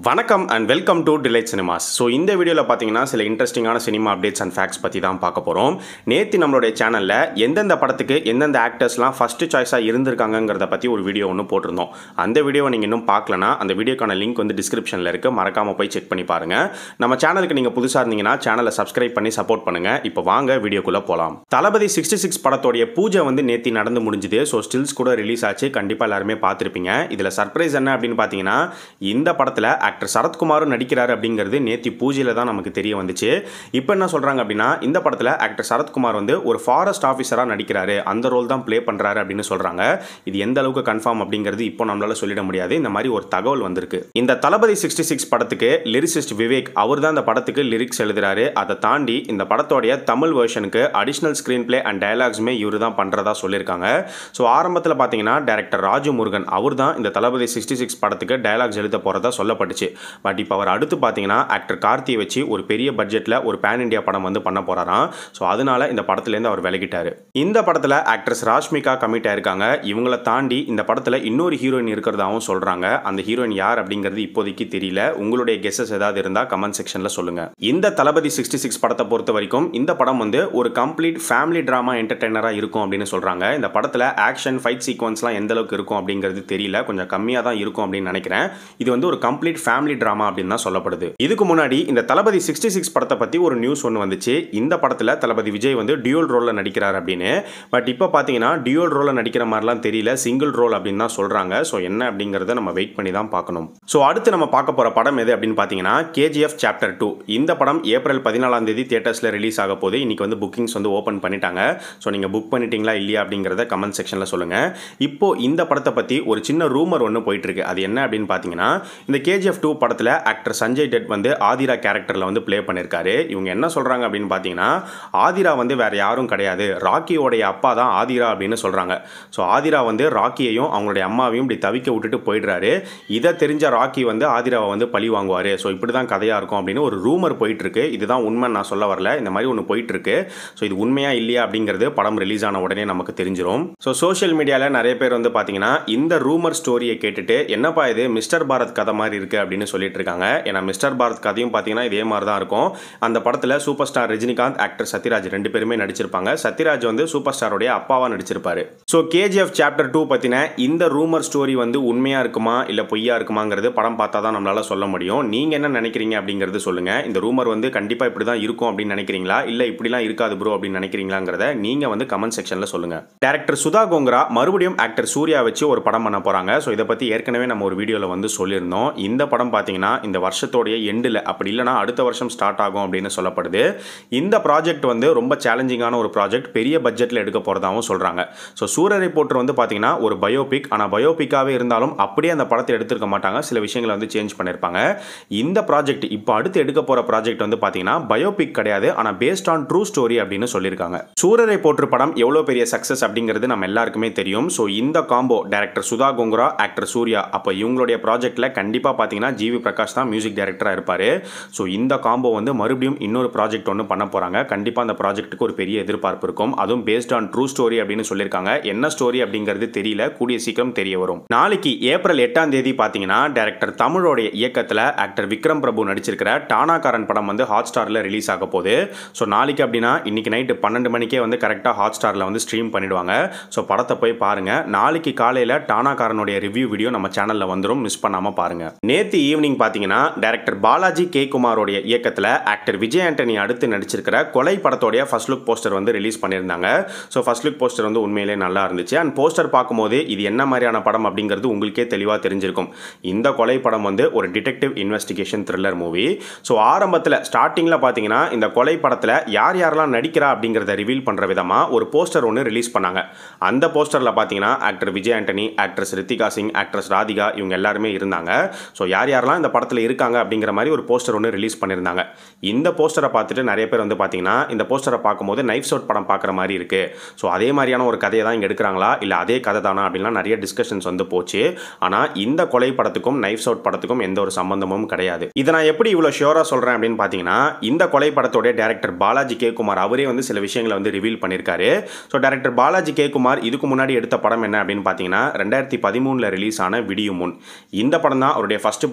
வணக்கம் and welcome to Delight Cinemas so இந்த வீடியோவில் பார்த்தீங்கன்னா சில இன்ட்ரெஸ்டிங்கான சினிமா அப்டேட்ஸ் அண்ட் ஃபேக்ட்ஸ் பற்றி தான் பார்க்க போகிறோம் நேற்று நம்மளுடைய சேனலில் எந்தெந்த படத்துக்கு எந்தெந்த ஆக்டர்ஸ்லாம் ஃபஸ்ட்டு சாய்ஸாக இருந்திருக்காங்கங்கிறத பற்றி ஒரு வீடியோ ஒன்று போட்டிருந்தோம் அந்த வீடியோவை நீங்கள் இன்னும் பார்க்கலனா அந்த வீடியோக்கான லிங்க் வந்து டிஸ்கிரிப்ஷனில் இருக்குது மறக்காமல் போய் செக் பண்ணி பாருங்கள் நம்ம சேனலுக்கு நீங்கள் புதுசாக இருந்தீங்கன்னா சேனலை சப்ஸ்கிரைப் பண்ணி சப்போர்ட் பண்ணுங்கள் இப்போ வாங்க வீடியோக்குள்ளே போகலாம் தளபதி சிக்ஸ்டி சிக்ஸ் படத்தோடைய பூஜை வந்து நேற்று நடந்து முடிஞ்சுது ஸோ ஸ்டில்ஸ் கூட ரிலீஸ் ஆச்சு கண்டிப்பாக எல்லாருமே பார்த்துருப்பீங்க இதில் சர்ப்ரைஸ் என்ன அப்படின்னு பார்த்தீங்கன்னா இந்த படத்தில் ஆக்டர் சரத்குமாரும் நடிக்கிறாரு அப்படிங்கிறது நேத்தி பூஜையில் தான் நமக்கு தெரிய வந்துச்சு இப்போ என்ன சொல்கிறாங்க அப்படின்னா இந்த படத்தில் ஆக்டர் சரத்குமார் வந்து ஒரு ஃபாரஸ்ட் ஆஃபீஸராக நடிக்கிறாரு அந்த ரோல் தான் ப்ளே பண்ணுறாரு அப்படின்னு சொல்கிறாங்க இது எந்த அளவுக்கு கன்ஃபார்ம் அப்படிங்கிறது இப்போ நம்மளால சொல்லிட முடியாது இந்த மாதிரி ஒரு தகவல் வந்திருக்கு இந்த தளபதி சிக்ஸ்டி சிக்ஸ் படத்துக்கு லிரிசிஸ்ட் விவேக் அவர் தான் இந்த படத்துக்கு லிரிக்ஸ் எழுதுறாரு அதை தாண்டி இந்த படத்தோடைய தமிழ் வெர்ஷனுக்கு அடிஷ்னல் ஸ்க்ரீன் பிளே அண்ட் டயலாக்ஸுமே இவர் தான் பண்ணுறதா சொல்லியிருக்காங்க ஸோ ஆரம்பத்தில் பார்த்தீங்கன்னா டேரக்டர் ராஜு முருகன் அவர் தான் இந்த தளபதி சிக்ஸ்டி சிக்ஸ் படத்துக்கு டயலாக்ஸ் எழுத போகிறதா சொல்லப்பட்டுச்சு பட் இப்போ அவர் அடுத்து பார்த்தீங்கன்னா ஆக்டர் கார்த்தியை வச்சு ஒரு பெரிய பட்ஜெட்டில் ஒரு பேன் இண்டியா படம் வந்து பண்ண போகிறாராம் ஸோ அதனால இந்த படத்துலேருந்து அவர் விலகிட்டாரு இந்த படத்தில் ஆக்ட்ரஸ் ராஷ்மிகா கமிட் ஆயிருக்காங்க இவங்கள தாண்டி இந்த படத்தில் இன்னொரு ஹீரோயின் இருக்கிறதாவும் சொல்கிறாங்க அந்த ஹீரோயின் யார் அப்படிங்கிறது இப்போதைக்கு தெரியல உங்களுடைய கெஸஸ் ஏதாவது இருந்தால் கமெண்ட் செக்ஷனில் சொல்லுங்கள் இந்த தளபதி சிக்ஸ்டி சிக்ஸ் படத்தை பொறுத்த வரைக்கும் இந்த படம் வந்து ஒரு கம்ப்ளீட் ஃபேமிலி ட்ராமா என்டர்டைனராக இருக்கும் அப்படின்னு சொல்கிறாங்க இந்த படத்தில் ஆக்ஷன் ஃபைட் சீக்வன்ஸ்லாம் எந்த அளவுக்கு இருக்கும் அப்படிங்கிறது தெரியல கொஞ்சம் கம்மியாக தான் இருக்கும் அப்படின்னு நினைக்கிறேன் இது வந்து ஒரு கம்ப்ளீட் ஃபேமிலி ட்ராமா அப்படின்னு தான் சொல்லப்படுது இதுக்கு முன்னாடி இந்த தளபதி சிக்ஸ்டி சிக்ஸ் படத்தை பற்றி ஒரு நியூஸ் ஒன்று வந்துச்சு இந்த படத்தில் தளபதி விஜய் வந்து டியூல் ரோலில் நடிக்கிறார் அப்படின்னு பட் இப்போ பார்த்தீங்கன்னா டியூல் ரோலில் நடிக்கிற மாதிரிலாம் தெரியல சிங்கிள் ரோல் அப்படின்னு தான் சொல்கிறாங்க ஸோ என்ன அப்படிங்கிறத நம்ம வெயிட் பண்ணி தான் பார்க்கணும் ஸோ அடுத்து நம்ம பார்க்க போகிற படம் எது அப்படின்னு பார்த்தீங்கன்னா கேஜிஎஃப் சாப்டர் டூ இந்த படம் ஏப்ரல் பதினாலாம் தேதி தியேட்டர்ஸில் ரிலீஸ் ஆக போது இன்னைக்கு வந்து புக்கிங்ஸ் வந்து ஓப்பன் பண்ணிட்டாங்க ஸோ நீங்கள் புக் பண்ணிட்டீங்களா இல்லையா அப்படிங்கிறத கமெண்ட் செக்ஷனில் சொல்லுங்கள் இப்போ இந்த படத்தை பற்றி ஒரு சின்ன ரூமர் ஒன்று போயிட்டு இருக்கு அது என்ன அப்படின்னு பார்த்தீங்கன்னா இந்த கேஜிஎஃப் டூ படத்தில் ஆக்டர் சஞ்சய் டெட் வந்து ஆதிரா கேரக்டரில் வந்து ப்ளே பண்ணியிருக்காரு இவங்க என்ன சொல்கிறாங்க அப்படின்னு பார்த்தீங்கன்னா ஆதிரா வந்து வேற யாரும் கிடையாது ராக்கியோடைய அப்பா தான் ஆதிரா அப்படின்னு சொல்கிறாங்க ஸோ ஆதிரா வந்து ராக்கியையும் அவங்களுடைய அம்மாவையும் இப்படி தவிக்க விட்டுட்டு போயிடுறாரு இதை தெரிஞ்ச ராக்கி வந்து ஆதிராவை வந்து பழி வாங்குவார் ஸோ இப்படி தான் கதையாக இருக்கும் அப்படின்னு ஒரு ரூமர் போயிட்டு இருக்கு இதுதான் உண்மை நான் சொல்ல வரல இந்த மாதிரி ஒன்று போயிட்டு இருக்கு ஸோ இது உண்மையா இல்லையா அப்படிங்கிறது படம் ரிலீஸ் ஆன உடனே நமக்கு தெரிஞ்சிடும் ஸோ சோஷியல் மீடியாவில் நிறைய பேர் வந்து பார்த்தீங்கன்னா இந்த ரூமர் ஸ்டோரியை கேட்டுட்டு என்னப்பா இது மிஸ்டர் பாரத் கதை மாதிரி இருக்கு அப்படின்னு சொல்லிட்டு இருக்காங்க ஏன்னா மிஸ்டர் பாரத் கதையும் பார்த்தீங்கன்னா இதே மாதிரி தான் இருக்கும் அந்த படத்தில் super star Rajinikanth actor Sathyaraj ரெண்டு பேருமே நடிச்சிருப்பாங்க சத்யராஜ் வந்து சூப்பர் ஸ்டாரோடைய அப்பாவா நடிச்சிருப்பாரு ஸோ கேஜிஎஃப் சாப்டர் டூ பற்றின இந்த ரூமர் ஸ்டோரி வந்து உண்மையா இருக்குமா இல்லை பொய்யா இருக்குமாங்கிறது படம் பார்த்தா தான் நம்மளால சொல்ல முடியும் நீங்க என்ன நினைக்கிறீங்க அப்படிங்கிறது சொல்லுங்க இந்த ரூமர் வந்து கண்டிப்பா இப்படி தான் இருக்கும் அப்படின்னு நினைக்கிறீங்களா இல்லை இப்படிலாம் இருக்காது ப்ரோ அப்படின்னு நினைக்கிறீங்களாங்கிறத நீங்க வந்து கமெண்ட் செக்ஷன்ல சொல்லுங்க டேரக்டர் சுதா கோங்கரா மறுபடியும் ஆக்டர் சூர்யா வச்சு ஒரு படம் பண்ண போறாங்க ஸோ இதை பத்தி ஏற்கனவே நம்ம ஒரு வீடியோவில் வந்து சொல்லியிருந்தோம் இந்த படம் பார்த்தீங்கன்னா இந்த வருஷத்தோடைய எண்டில் அப்படி இல்லைனா அடுத்த வருஷம் ஸ்டார்ட் ஆகும் அப்படின்னு சொல்லப்படுது இந்த ப்ராஜெக்ட் வந்து ரொம்ப சேலஞ்சிங்கான ஒரு ப்ராஜெக்ட் பெரிய பட்ஜெட்டில் எடுக்க போகிறதாகவும் சொல்கிறாங்க ஸோ சூரரை போட்டு வந்து பார்த்தீங்கன்னா ஒரு பயோபிக் ஆனால் பயோபிக்காகவே இருந்தாலும் அப்படியே அந்த படத்தை எடுத்திருக்க மாட்டாங்க சில விஷயங்களை வந்து சேஞ்ச் பண்ணியிருப்பாங்க இந்த ப்ராஜெக்ட் இப்போ அடுத்து எடுக்க போகிற ப்ராஜெக்ட் வந்து பார்த்தீங்கன்னா பயோபிக் கிடையாது ஆனால் பேஸ்ட் ஆன் ட்ரூ ஸ்டோரி அப்படின்னு சொல்லியிருக்காங்க சூரரை போற்று படம் எவ்வளோ பெரிய சக்ஸஸ் அப்படிங்கிறது நம்ம எல்லாருக்குமே தெரியும் ஸோ இந்த combo director Sudha Kongara actor Suriya அப்போ இவங்களுடைய ப்ராஜெக்ட்டில் கண்டிப்பாக பார்த்தீங்கன்னா ஜிவி பிரகாஷ் தான் மியூசிக் டைரக்டராக இருப்பார் ஸோ இந்த காம்போ வந்து மறுபடியும் இன்னொரு ப்ராஜெக்ட் ஒன்று பண்ண போகிறாங்க கண்டிப்பாக அந்த ப்ராஜெக்ட்டுக்கு ஒரு பெரிய எதிர்பார்ப்பு இருக்கும் அதுவும் பேஸ்ட் ஆன் ட்ரூ ஸ்டோரி அப்படின்னு சொல்லியிருக்காங்க என்ன ஸ்டோரி அப்படிங்கிறது தெரியல கூடிய சீக்கிரம் தெரிய வரும் நாளைக்கு ஏப்ரல் எட்டாம் தேதி பார்த்தீங்கன்னா டேரக்டர் தமிழோடைய இயக்கத்தில் ஆக்டர் விக்ரம் பிரபு நடிச்சிருக்கிற டானாகாரன் படம் வந்து ஹாட் ஸ்டாரில் ரிலீஸ் ஆக போகுது ஸோ நாளைக்கு அப்படின்னா இன்னைக்கு நைட்டு பன்னெண்டு மணிக்கே வந்து கரெக்டாக ஹாட் ஸ்டாரில் வந்து ஸ்ட்ரீம் பண்ணிடுவாங்க ஸோ படத்தை போய் பாருங்க நாளைக்கு காலையில் டானாகாரனுடைய ரிவ்யூ வீடியோ நம்ம சேனலில் வந்துடும் மிஸ் பண்ணாமல் பாருங்க நேற்று ஈவினிங் பார்த்தீங்கன்னா டேரக்டர் பாலாஜி கே குமாரோடைய இயக்கத்தில் ஆக்டர் விஜய் ஆண்டனி அடுத்து நடிச்சிருக்கிற கொலை படத்தோடைய ஃபர்ஸ்ட் லுக் போஸ்டர் வந்து ரிலீஸ் பண்ணியிருந்தாங்க ஸோ ஃபர்ஸ்ட் லுக் போஸ்டர் வந்து உண்மையிலே நல்லா இருந்துச்சு அண்ட் போஸ்டர் பார்க்கும்போது இது என்ன மாதிரியான படம் அப்படிங்கிறது உங்களுக்கே தெளிவாக தெரிஞ்சிருக்கும் இந்த கொலை படம் வந்து ஒரு detective investigation thriller movie so ஆரம்பத்தில் ஸ்டார்டிங்கில் பார்த்தீங்கன்னா இந்த கொலை படத்தில் யார் யாரெல்லாம் நடிக்கிறா அப்படிங்கிறத ரிவீல் பண்ணுற விதமாக ஒரு போஸ்டர் ஒன்று ரிலீஸ் பண்ணாங்க அந்த போஸ்டரில் பார்த்தீங்கன்னா actor Vijay Antony actress Ritika Singh actress Radhika இவங்க எல்லாருமே இருந்தாங்க ஸோ யார் யாரெல்லாம் இந்த படத்தில் இருக்காங்க அப்படிங்கிற மாதிரி ஒரு போஸ்டர் ஒன்று ரிலீஸ் பண்ணியிருந்தாங்க இந்த போஸ்டரை பார்த்துட்டு நிறைய பேர் வந்து பார்த்தீங்கன்னா இந்த போஸ்டரை பார்க்கும்போது நைஃப் ஷோட் படம் பார்க்குற மாதிரி இருக்குது ஸோ அதே மாதிரியான ஒரு கதையை தான் இங்கே எடுக்கிறாங்களா இல்லை அதே கதை தானா அப்படின்லாம் நிறைய டிஸ்கஷன்ஸ் வந்து போச்சு ஆனால் இந்த கொலை படத்துக்கும் நைஃப் ஷோட் படத்துக்கும் எந்த ஒரு சம்பந்தமும் கிடையாது இதை நான் எப்படி இவ்வளோ ஷியோராக சொல்கிறேன் அப்படின்னு பார்த்தீங்கன்னா இந்த கொலை படத்தோட டேரக்டர் பாலாஜி கே குமார் அவரே வந்து சில விஷயங்களை வந்து ரிவீல் பண்ணியிருக்காரு so director Balaji K Kumar இதுக்கு முன்னாடி எடுத்த படம் என்ன அப்படின்னு பார்த்தீங்கன்னா ரெண்டாயிரத்தி பதிமூணில் ரிலீஸ் ஆன விடியும் முன் இந்த படம் தான் அவருடைய ஃபர்ஸ்ட்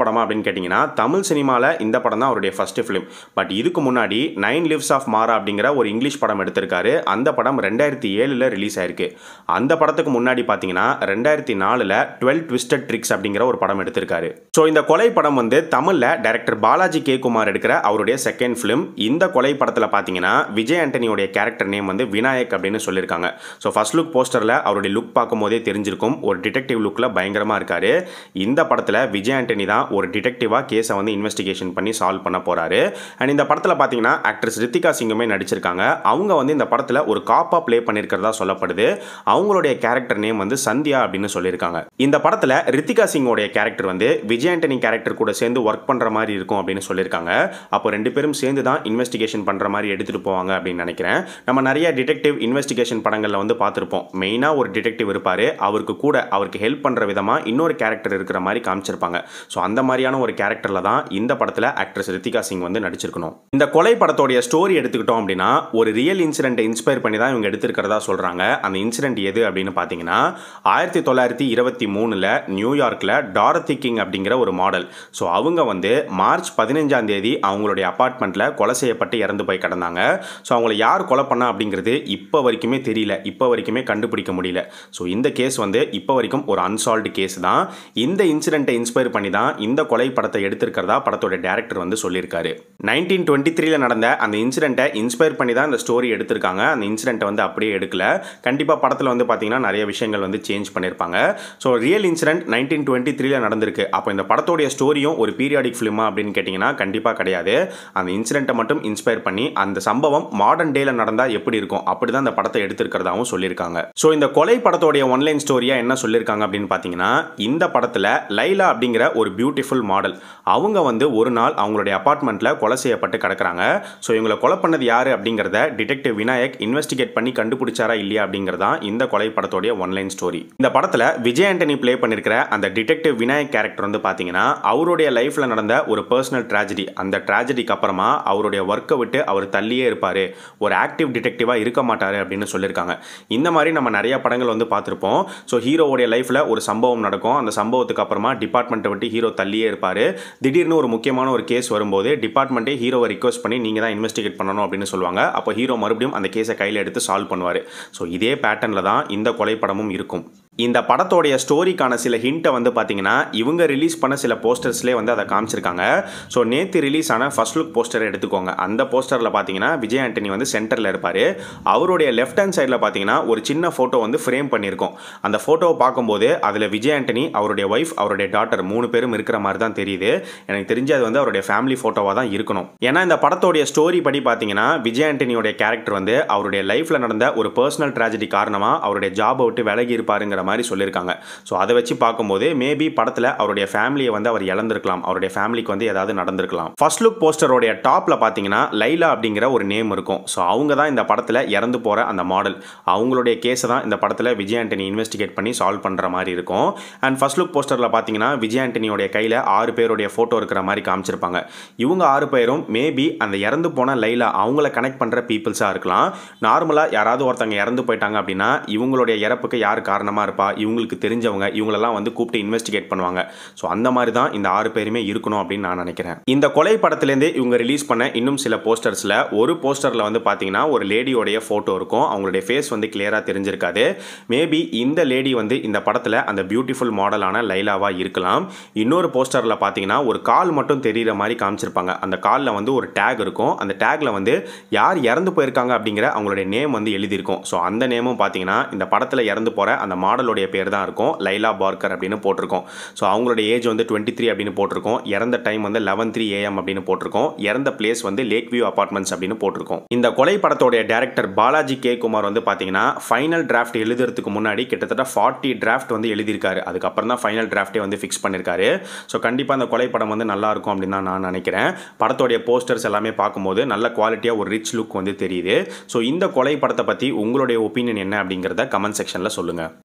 படமா அப்படின்னு கேட்டிங்கன்னா தமிழ் சினிமாவில் இந்த படம் தான் அவருடைய ஃபர்ஸ்ட் ஃபிலிம் பட் இதுக்கு முன்னாடி நைன் லிவ்ஸ் ஆஃப் மாரா அப்படிங்கிற ஒரு இங்கிலீஷ் படம் எடுத்திருக்காரு அந்த படம் ரெண்டாயிரத்தி ஏழில் ரிலீஸ் ஆயிருக்கு அந்த படத்துக்கு முன்னாடி பார்த்தீங்கன்னா ரெண்டாயிரத்தி நாலில் டுவெல் ட்விஸ்டட் ட்ரிக்ஸ் அப்படிங்கிற ஒரு படம் எடுத்திருக்காரு ஸோ இந்த கொலை படம் வந்து தமிழில் டைரக்டர் பாலாஜி கே குமார் எடுக்கிற அவருடைய செகண்ட் ஃபிலிம் இந்த கொலை படத்தில் பார்த்தீங்கன்னா விஜய் ஆண்டனியோடைய கேரக்டர் நேம் வந்து விநாயக் அப்படின்னு சொல்லியிருக்காங்க ஸோ ஃபர்ஸ்ட் லுக் போஸ்டரில் அவருடைய லுக் பார்க்கும்போதே தெரிஞ்சிருக்கும் ஒரு டிடெக்டிவ் லுக்கில் பயங்கரமாக இருக்காரு இந்த படத்தில் விஜய் ஆண்டனி தான் ஒரு டிடெக்டிவாக கேஸை வந்து இன்வெஸ்டிகேஷன் பண்ணி சால்வ் பண்ண போகிறாரு அண்ட் இந்த படத்தில் பார்த்தீங்கன்னா ஆக்ட்ரஸ் ரித்திகா சிங்குமே நடிச்சிருக்காங்க அவங்க வந்து இந்த படத்தில் ஒரு காப்பாக ப்ளே பண்ணியிருக்கிறதா சொல்லப்படுது அவங்களுடைய கேரக்டர் நேம் வந்து சந்தியா அப்படின்னு சொல்லியிருக்காங்க இந்த படத்தில் ரித்திகா சிங்கோடைய கேரக்டர் வந்து விஜய் ஆண்டனி கேரக்டர் கூட சேர்ந்து ஒர்க் பண்ணுற மாதிரி இருக்கும் அப்படின்னு சொல்லியிருக்காங்க அப்போ ரெண்டு பேரும் சேர்ந்து தான் இன்வெஸ்டிகேஷன் பண்ணுற மாதிரி எடுத்துகிட்டு போவாங்க அப்படின்னு நினைக்கிறேன் நம்ம நிறைய டிடெக்டிவ் இன்வெஸ்டிகேஷன் படங்களில் வந்து பார்த்துருப்போம் மெயினாக ஒரு டிடெக்டிவ் இருப்பார் அவருக்கு கூட அவருக்கு ஹெல்ப் பண்ணுற விதமாக இன்னொரு கேரக்டர் இருக்கிற மாதிரி காமிச்சிருப்பாங்க ஸோ அந்த மாதிரியான ஒரு கேரக்டரில் தான் இந்த படத்தில் ஆக்ட்ரஸ் ரித்திகா சிங் வந்து நடிச்சிருக்கணும் இந்த கொலை படத்தோடைய ஸ்டோரி எடுத்துக்கிட்டோம் அப்படின்னா ஒரு ரியல் இன்சிடென்ட்டை இன்ஸ்பயர் பண்ணி தான் இவங்க எடுத்திருக்கிறதா சொல்கிறாங்க அந்த இன்சிடென்ட் எது அப்படின்னு பார்த்தீங்கன்னா ஆயிரத்தி தொள்ளாயிரத்தி இருபத்தி மூணில் நியூயார்க்கில் டாரத்தி கிங் அப்படிங்கிற ஒரு மாடல் ஸோ அவங்க வந்து மார்ச் பதினஞ்சாம் தேதி அவங்களுடைய அப்பார்ட்மெண்ட்டில் கொலை செய்யப்பட்டு இறந்து போய் கிடந்தாங்க ஸோ அவங்கள யார் கொலை பண்ணா அப்படிங்கிறது இப்போ வரைக்குமே தெரியல இப்போ வரைக்குமே கண்டுபிடிக்க முடியல ஸோ இந்த கேஸ் வந்து இப்போ வரைக்கும் ஒரு அன்சால்வ்டு கேஸ் தான் இந்த இன்சிடென்ட்டை இன்ஸ்பயர் பண்ணி தான் இந்த கொலை படத்தை எடுத்திருக்கிறதா படத்தோட டேரக்டர் வந்து சொல்லியிருக்காரு நைன்டீன் டுவெண்ட்டி த்ரீல நடந்த அந்த இன்சிடென்ட்டை இன்ஸ்பயர் பண்ணி தான் இந்த ஸ்டோரி எடுத்திருக்காங்க அந்த இன்சிடென்ட்டை வந்து அப்படியே எடுக்கல கண்டிப்பாக படத்தில் வந்து பார்த்தீங்கன்னா நிறைய விஷயங்கள் வந்து சேஞ்ச் பண்ணியிருப்பாங்க so real incident nineteen twenty த்ரீல நடந்திருக்கு அப்போ இந்த படத்தோடைய ஸ்டோரியும் ஒரு பீரியாடிக் ஃபிலிமா அப்படின்னு கேட்டிங்கன்னா கண்டிப்பாக கிடையாது அந்த இன்சிடென்ட்டை மட்டும் இன்ஸ்பயர் பண்ணி அந்த சம்பவம் மாடர்ன் டேல நடந்தால் எப்படி இருக்கும் அப்படி தான் அந்த படத்தை எடுத்திருக்கிறதாவும் சொல்லியிருக்காங்க ஸோ இந்த கொலை படத்தோடைய ஒன்லைன் ஸ்டோரியா என்ன சொல்லியிருக்காங்க அப்படின்னு பார்த்தீங்கன்னா இந்த படத்தில் லைலா அப்படிங்கிற ஒரு பியூட்டிஃபுல் மாடல் அவங்க வந்து ஒரு நாள் அவங்களுடைய அப்பார்ட்மெண்ட்டில் கொலை செய்யப்பட்டு கிடக்குறாங்க ஸோ இவங்களை கொலை பண்ணது யார் அப்படிங்கிறத டிடெக்டிவ் விநாயக் இன்வெஸ்டிகேட் பண்ணி கண்டுபிடிச்சாரா இல்லையா அப்படிங்கிறதா இந்த கொலை படத்தோடைய ஒன்லைன் ஸ்டோரி இந்த படத்தில் விஜய் ஆண்டனி ப்ளே பண்ணியிருக்கிற அந்த டிடெக்டிவ் விநாயக் கேரக்டர் வந்து பார்த்தீங்கன்னா அவருடைய லைஃப்பில் நடந்த ஒரு பர்சனல் ட்ராஜடி அந்த ட்ராஜடிக்கு அப்புறமா அவருடைய ஒர்க்கை விட்டு அவர் தள்ளியே இருப்பார் ஒரு ஆக்டிவ் டிடெக்டிவாக இருக்க மாட்டார் அப்படின்னு சொல்லியிருக்காங்க இந்த மாதிரி நம்ம நிறைய படங்கள் வந்து பார்த்துருப்போம் ஸோ ஹீரோவுடைய லைஃப்பில் ஒரு சம்பவம் நடக்கும் அந்த சம்பவத்துக்கு அப்புறமா டிபார்ட்மெண்ட்டை விட்டு ஹீரோ தள்ளியே இருப்பார் திடீர்னு ஒரு முக்கியமான ஒரு கேஸ் வரும்போது டிபார்ட்மெண்ட்டே ஹீரோவை ரிக்வஸ்ட் பண்ணி நீங்கள் தான் இன்வெஸ்டிகேட் பண்ணணும் அப்படின்னு சொல்லுவாங்க அப்போ ஹீரோ மறுபடியும் அந்த கேஸை கையில் எடுத்து சால்வ் பண்ணுவார் ஸோ இதே பேட்டர்னில் தான் இந்த கொலைப்படமும் இருக்கும் இந்த படத்தோடைய ஸ்டோரிக்கான சில ஹிண்ட்டை வந்து பார்த்தீங்கன்னா இவங்க ரிலீஸ் பண்ண சில போஸ்டர்ஸ்லேயே வந்து அதை காமிச்சிருக்காங்க ஸோ நேற்று ரிலீஸ் ஆன ஃபர்ஸ்ட் லுக் போஸ்டர் எடுத்துக்கோங்க அந்த போஸ்டரில் பார்த்தீங்கன்னா விஜய் ஆண்டனி வந்து சென்டரில் இருப்பார் அவருடைய லெஃப்ட் ஹேண்ட் சைடில் பார்த்தீங்கன்னா ஒரு சின்ன ஃபோட்டோ வந்து ஃப்ரேம் பண்ணியிருக்கோம் அந்த ஃபோட்டோவை பார்க்கும்போது அதில் விஜய் ஆண்டனி அவருடைய ஒய்ஃப் அவருடைய டாட்டர் மூணு பேரும் இருக்கிற மாதிரி தான் தெரியுது எனக்கு தெரிஞ்சு அது வந்து அவருடைய ஃபேமிலி ஃபோட்டோவாக தான் இருக்கணும் ஏன்னா இந்த படத்தோடைய ஸ்டோரி படி பார்த்தீங்கன்னா விஜய் ஆண்டனியோடைய கேரக்டர் வந்து அவருடைய லைஃப்பில் நடந்த ஒரு பர்சனல் ட்ராஜடி காரணமாக அவருடைய ஜாபை விட்டு விலகி இருப்பாருங்கிற மாதிரி சொல்லியிருக்காங்க ஸோ அதை வச்சு பார்க்கும்போது மேபி படத்தில் அவருடைய ஃபேமிலியை வந்து அவர் இழந்திருக்கலாம் அவருடைய ஃபேமிலிக்கு வந்து ஏதாவது நடந்திருக்கலாம் ஃபர்ஸ்ட் லுக் போஸ்டரோடைய டாப்பில் பார்த்தீங்கன்னா லைலா அப்படிங்கிற ஒரு நேம் இருக்கும் ஸோ அவங்க தான் இந்த படத்தில் இறந்து போகிற அந்த மாடல் அவங்களுடைய கேஸை தான் இந்த படத்தில் விஜய் ஆண்டனி இன்வெஸ்டிகேட் பண்ணி சால்வ் பண்ணுற மாதிரி இருக்கும் அண்ட் ஃபர்ஸ்ட் லுக் போஸ்டரில் பார்த்தீங்கன்னா விஜய் ஆண்டனியோடைய கையில் ஆறு பேருடைய ஃபோட்டோ இருக்கிற மாதிரி காமிச்சிருப்பாங்க இவங்க ஆறு பேரும் மேபி அந்த இறந்து போன லைலா அவங்கள கனெக்ட் பண்ணுற பீப்புள்ஸாக இருக்கலாம் நார்மலாக யாராவது ஒருத்தங்க இறந்து போயிட்டாங்க அப்படின்னா இவங்களுடைய இறப்புக்கு யார் காரணமாக இருப்பா இவங்களுக்கு தெரிஞ்சவங்க இவங்களெல்லாம் வந்து கூப்பிட்டு இன்வெஸ்டிகேட் பண்ணுவாங்க ஸோ அந்த மாதிரி தான் இந்த ஆறு பேருமே இருக்கணும் அப்படின்னு நான் நினைக்கிறேன் இந்த கொலை படத்துலேருந்து இவங்க ரிலீஸ் பண்ண இன்னும் சில போஸ்டர்ஸில் ஒரு போஸ்டரில் வந்து பார்த்தீங்கன்னா ஒரு லேடியோடைய ஃபோட்டோ இருக்கும் அவங்களுடைய ஃபேஸ் வந்து கிளியராக தெரிஞ்சிருக்காது மேபி இந்த லேடி வந்து இந்த படத்தில் அந்த பியூட்டிஃபுல் மாடலான லைலாவாக இருக்கலாம் இன்னொரு போஸ்டரில் பார்த்தீங்கன்னா ஒரு கால் மட்டும் தெரிகிற மாதிரி காமிச்சிருப்பாங்க அந்த காலில் வந்து ஒரு டேக் இருக்கும் அந்த டேக்கில் வந்து யார் இறந்து போயிருக்காங்க அப்படிங்கிற அவங்களுடைய நேம் வந்து எழுதியிருக்கும் ஸோ அந்த நேமும் பார்த்தீங்கன்னா இந்த படத்தில் இறந்து போகிற அந்த மாடலுடைய பேர் தான் இருக்கும் லைலா பார்க்கர் அப்படின்னு போட்டிருக்கோம் ஸோ அவங்களுடைய ஏஜ் வந்து டுவெண்ட்டி த்ரீ அப்படின்னு போட்டிருக்கோம் இறந்த டைம் வந்து லெவன் த்ரீ ஏஎம் அப்படின்னு போட்டிருக்கோம் இறந்த பிளேஸ் வந்து லேக் வியூ அபார்ட்மெண்ட்ஸ் அப்படின்னு போட்டிருக்கோம் இந்த கொலை படத்தோடைய டேரக்டர் பாலாஜி கே குமார் வந்து பார்த்தீங்கன்னா ஃபைனல் டிராஃப்ட் எழுதுறதுக்கு முன்னாடி கிட்டத்தட்ட ஃபார்ட்டி டிராஃப்ட் வந்து எழுதியிருக்காரு அதுக்கப்புறம் தான் ஃபைனல் டிராஃப்டே வந்து ஃபிக்ஸ் பண்ணியிருக்காரு ஸோ கண்டிப்பாக அந்த கொலை படம் வந்து நல்லா இருக்கும் அப்படின்னு தான் நான் நினைக்கிறேன் படத்தோடைய போஸ்டர்ஸ் எல்லாமே பார்க்கும்போது நல்ல குவாலிட்டியாக ஒரு ரிச் லுக் வந்து தெரியுது ஸோ இந்த கொலை படத்தை பற்றி உங்களுடைய ஒப்பீனியன் என்ன அப்படிங்கிறத கமெண்ட் செக்ஷனில் சொல்லுங்கள்